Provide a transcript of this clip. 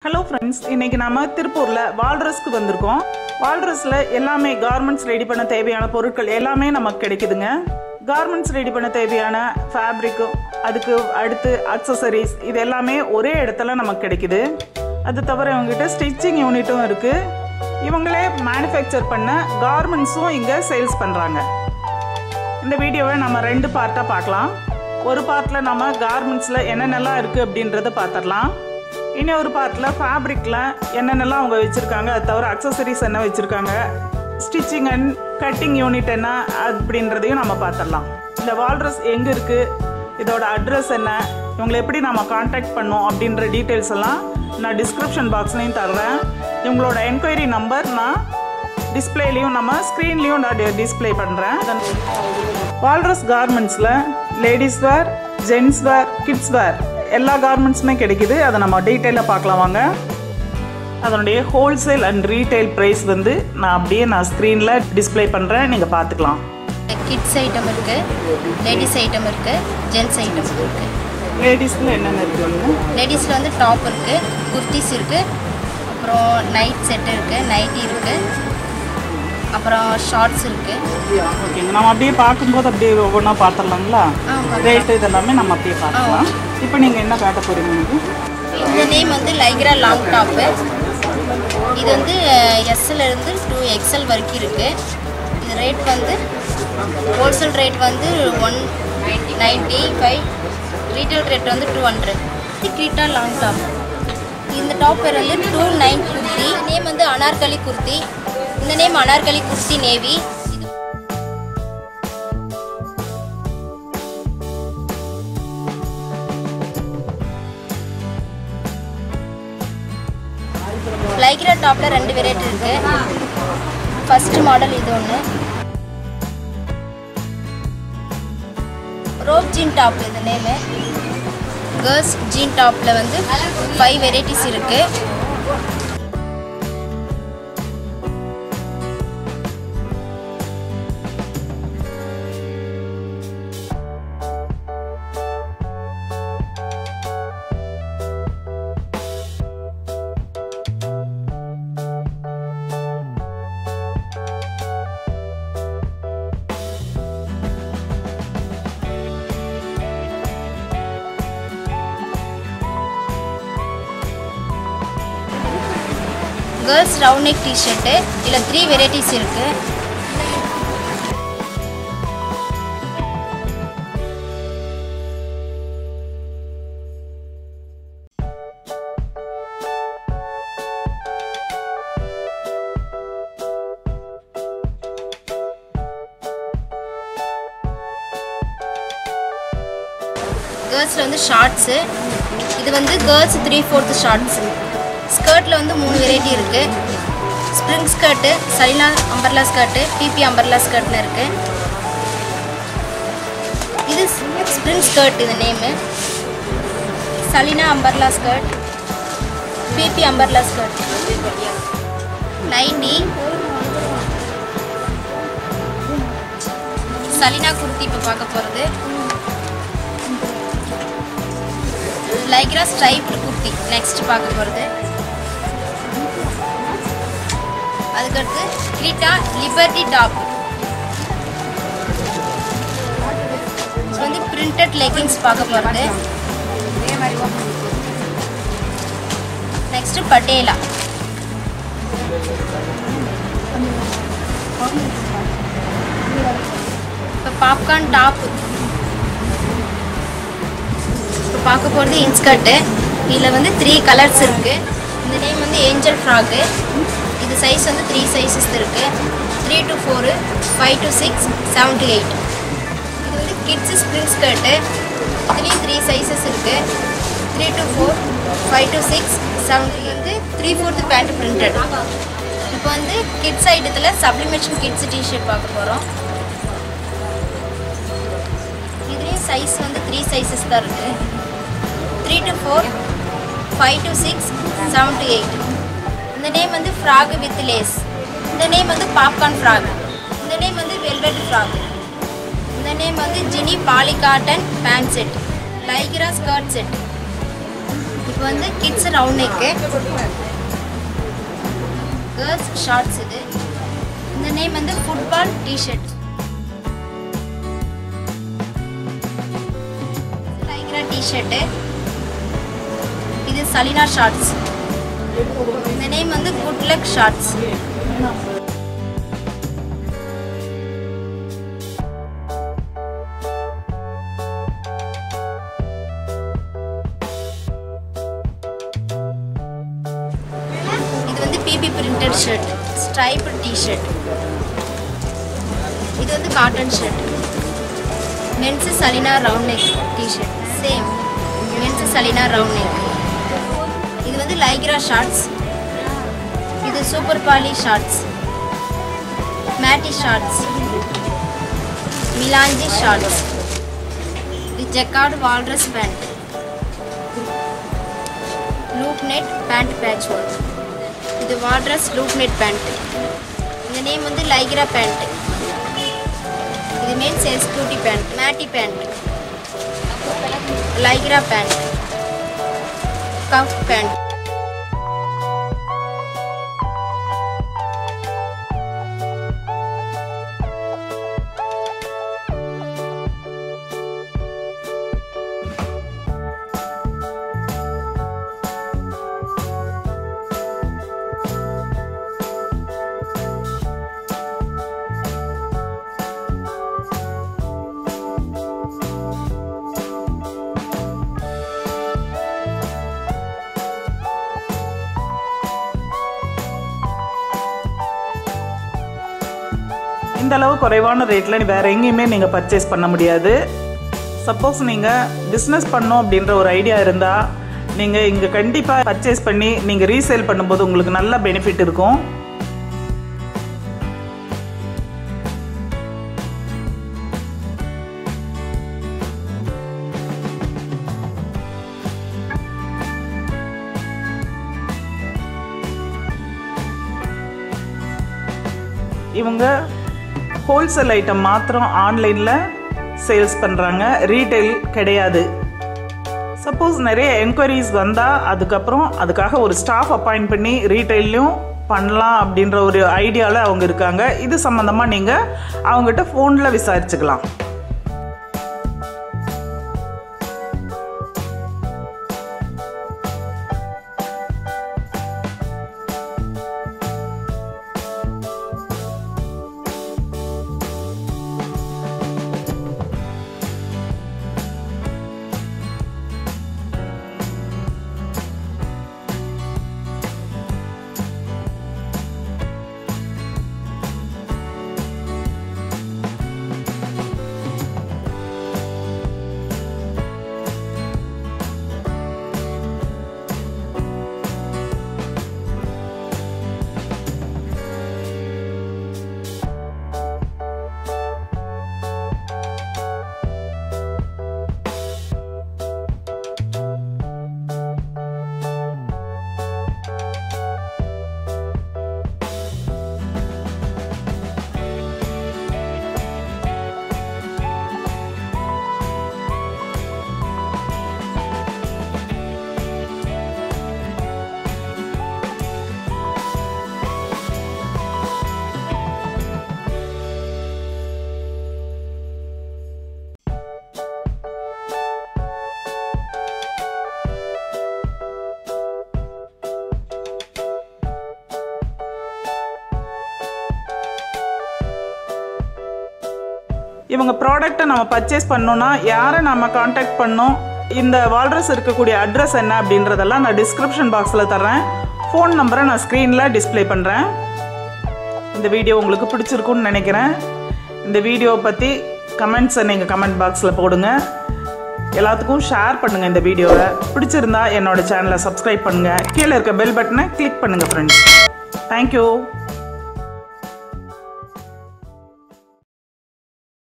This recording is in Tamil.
ஹலோ ஃப்ரெண்ட்ஸ் இன்னைக்கு நாம திருப்பூர்ல வால்ரஸ்க்கு வந்திருக்கோம் வால்ரஸ்ல எல்லாமே கார்மெண்ட்ஸ் ரெடி பண்ண தேவையான பொருட்கள் எல்லாமே நமக்கு கிடைக்குதுங்க கார்மெண்ட்ஸ் ரெடி பண்ண தேவையான ஃபேப்ரிக்கும் அதுக்கு அடுத்து அக்சசரிஸ் இது எல்லாமே ஒரே இடத்துல நமக்கு கிடைக்குது அது தவிர இவங்ககிட்ட ஸ்டிச்சிங் யூனிட்டும் இருக்கு இவங்களே மேனுஃபேக்சர் பண்ண கார்மெண்ட்ஸும் இங்கே சேல்ஸ் பண்ணுறாங்க இந்த வீடியோவை நம்ம ரெண்டு பார்ட்டாக பார்க்கலாம் ஒரு பார்ட்டில் நம்ம கார்மெண்ட்ஸில் என்னென்னலாம் இருக்குது அப்படின்றத பார்த்துடலாம் இனி ஒரு பார்ட்டில் ஃபேப்ரிக்கில் என்னென்னலாம் அவங்க வச்சுருக்காங்க அது தவிர அக்சசரிஸ் என்ன வச்சுருக்காங்க ஸ்டிச்சிங் அண்ட் கட்டிங் யூனிட் என்ன அப்படின்றதையும் நம்ம பார்த்துடலாம் இந்த வால்ட்ரஸ் எங்கே இருக்குது இதோட அட்ரஸ் என்ன இவங்களை எப்படி நம்ம காண்டாக்ட் பண்ணோம் அப்படின்ற டீட்டெயில்ஸ் எல்லாம் நான் டிஸ்கிரிப்ஷன் பாக்ஸ்லையும் தர்றேன் இவங்களோட என்கொயரி நம்பர் நான் டிஸ்பிளேலையும் நம்ம ஸ்க்ரீன்லேயும் நான் டிஸ்பிளே பண்ணுறேன் வால்ரஸ் கார்மெண்ட்ஸில் ladies wear gents wear kids wear எல்லா கார்மெண்ட்ஸுமே கிடைக்குது அதை நம்ம டீட்டெயிலாக பார்க்கலாம் வாங்க அதனுடைய ஹோல்சேல் அண்ட் ரீட்டைல் ப்ரைஸ் வந்து நான் அப்படியே நான் ஸ்க்ரீனில் டிஸ்ப்ளே பண்ணுறேன் நீங்கள் பார்த்துக்கலாம் கிட்ஸ் ஐட்டம் இருக்கு லேடிஸ் ஐட்டம் இருக்கு ஜென்ஸ் ஐட்டம் இருக்கு லேடிஸில் என்னென்ன இருக்குங்க லேடிஸில் வந்து டாப் இருக்கு குர்த்திஸ் இருக்கு அப்புறம் நைட் செட் இருக்கு நைட்டி இருக்கு அப்புறம் ஷார்ட்ஸ் இருக்கு ஓகேங்க நம்ம அப்படியே பார்க்கும்போது அப்படியே ஒவ்வொன்றா பார்த்துடலாங்களா ஆ, பார்க்கலாம். ரேட்டு இதெல்லாமே நம்ம அப்படியே பார்க்கலாம் இப்போ நீங்கள் என்ன காட்ட போகிறீங்க எனக்கு இந்த நேம் வந்து லைக்ரா லாங் டாப்பு இது வந்து எஸ்எல் இருந்து டூ எக்ஸ்எல் வரைக்கும் இருக்கு இது ரேட் வந்து ஹோல்சேல் ரேட் வந்து one ninety five retail rate வந்து டூ ஹண்ட்ரட் கிரீட்டா லாங் டாப் இந்த டாப் பேர் வந்து டூ நைன் குர்த்தி நேம் வந்து அனார்கலி குர்த்தி இந்த நேம் அனார்கலி குர்த்தி நேவி இது லைக்ரா டாப்பில் ரெண்டு வெரைட்டி இருக்கு ஃபர்ஸ்ட் மாடல் இது ஒன்று ரோப் ஜீன் டாப் இது நேமு கேர்ள்ஸ் ஜீன் டாப்பில் வந்து ஃபைவ் வெரைட்டிஸ் இருக்கு கேர்ள்ஸ் ரவுண்ட் நெக் டிஷர்ட்டு இதில் த்ரீ வெரைட்டிஸ் இருக்கு கேர்ள்ஸில் வந்து ஷார்ட்ஸு இது வந்து கேர்ள்ஸ் த்ரீ ஃபோர்த்து ஷார்ட்ஸு ஸ்கர்ட்டில் வந்து மூணு வெரைட்டி இருக்குது spring skirt Salina umbrella skirt BB umbrella ஸ்கர்ட்னு இருக்குது இது ஸ்ப்ரிங் ஸ்கர்ட் இது name Salina umbrella skirt BP umbrella skirt ninety Salina kurti இப்போ பார்க்க போகிறது லைக்ரா ஸ்ட்ரைப்டு குர்த்தி நெக்ஸ்ட் பார்க்க போகிறது அதுக்கடுத்து கிரீட்டா லிபர்ட்டி டாப் இது வந்து பிரிண்டட் லெகின்ஸ் பார்க்க போகிறது நெக்ஸ்ட் பட்டேலா இப்போ பாப்கார்ன் டாப் இப்போ பார்க்க போகிறது இன்ஸ்கர்ட்டு இதில் வந்து த்ரீ கலர்ஸ் இருக்குது இந்த நேம் வந்து ஏஞ்சல் ஃப்ராக்கு இது சைஸ் வந்து த்ரீ சைஸஸ் இருக்குது three to four five to six seven to eight இது வந்து கிட்ஸு ஸ்ப்ரிங் ஸ்கர்ட்டு இதுலேயும் த்ரீ சைஸஸ் இருக்குது three to four five to six seven வந்து த்ரீ ஃபோர்த்து பேண்ட் பிரிண்டட் இப்போ வந்து கிட்ஸ் ஐட்டத்தில் சப்ளிமெஷன் கிட்ஸ் டிஷர்ட் பார்க்க போகிறோம் இதுலேயும் சைஸ் வந்து த்ரீ சைஸஸ் தான் இருக்குது three to four five to six seven to eight இந்த நேம் வந்து ஃப்ராக் வித் லேஸ் இந்த நேம் வந்து பாப்கார்ன் ஃப்ராக் இந்த நேம் வந்து வெல்வெட் ஃப்ராக் இந்த நேம் வந்து ஜினி poly cotton pant set Lycra skirt set இப்போ வந்து kids round neck girls shorts இது இந்த நேம் வந்து ஃபுட்பால் டிஷர்ட் லைக்ரா டிஷர்ட்டு இது சலினா ஷார்ட்ஸ் இந்த நேம் வந்து குட் லக் ஷார்ட்ஸ் இது வந்து BB printed shirt stripe T shirt இது வந்து cotton shirt mens Salina round neck T-shirt same mens Salina round neck இது வந்து லைக்ரா ஷார்ட்ஸ் இது super poly shorts matty shorts melange shorts இது jacquard Walrus pant loop net pant patch work இது வாட்ரஸ் லூப் நெட் பேண்ட் இந்த நேம் வந்து லைக்ரா பேண்ட் இது mens executive pant matty pant Lycra pant cuff pant இந்த அளவு குறைவான ரேட்டில் வேறு எங்கேயுமே நீங்கள் பர்ச்சேஸ் பண்ண முடியாது சப்போஸ் நீங்கள் பிஸ்னஸ் பண்ணோம் அப்படின்ற ஒரு ஐடியா இருந்தால் நீங்கள் இங்கே கண்டிப்பாக பர்ச்சேஸ் பண்ணி நீங்கள் ரீசேல் பண்ணும்போது உங்களுக்கு நல்ல பெனிஃபிட் இருக்கும் இவங்க ஹோல்சேல் ஐட்டம் மாத்திரம் ஆன்லைனில் சேல்ஸ் பண்ணுறாங்க ரீட்டைல் கிடையாது சப்போஸ் நிறைய என்கொயரிஸ் வந்தால் அதுக்கப்புறம் அதுக்காக ஒரு ஸ்டாஃப் அப்பாயிண்ட் பண்ணி ரீட்டைல்லையும் பண்ணலாம் அப்படின்ற ஒரு ஐடியாவில் அவங்க இருக்காங்க இது சம்மந்தமாக நீங்கள் அவங்ககிட்ட ஃபோனில் விசாரிச்சுக்கலாம் இவங்க ப்ராடக்ட்டை நம்ம பர்ச்சேஸ் பண்ணோன்னா யாரை நம்ம காண்டாக்ட் பண்ணோம் இந்த வால்ரஸ் இருக்கக்கூடிய அட்ரஸ் என்ன அப்படின்றதெல்லாம் நான் டிஸ்கிரிப்ஷன் பாக்ஸில் தர்றேன் ஃபோன் நம்பரை நான் ஸ்க்ரீனில் டிஸ்ப்ளே பண்ணுறேன் இந்த வீடியோ உங்களுக்கு பிடிச்சிருக்குன்னு நினைக்கிறேன் இந்த வீடியோவை பற்றி கமெண்ட்ஸை நீங்கள் கமெண்ட் பாக்ஸில் போடுங்க எல்லாத்துக்கும் ஷேர் பண்ணுங்கள் இந்த வீடியோவை பிடிச்சிருந்தா என்னோட சேனலை சப்ஸ்கிரைப் பண்ணுங்கள் கீழே இருக்க பெல் பட்டனை கிளிக் பண்ணுங்கள் ஃப்ரெண்ட்ஸ் தேங்க்யூ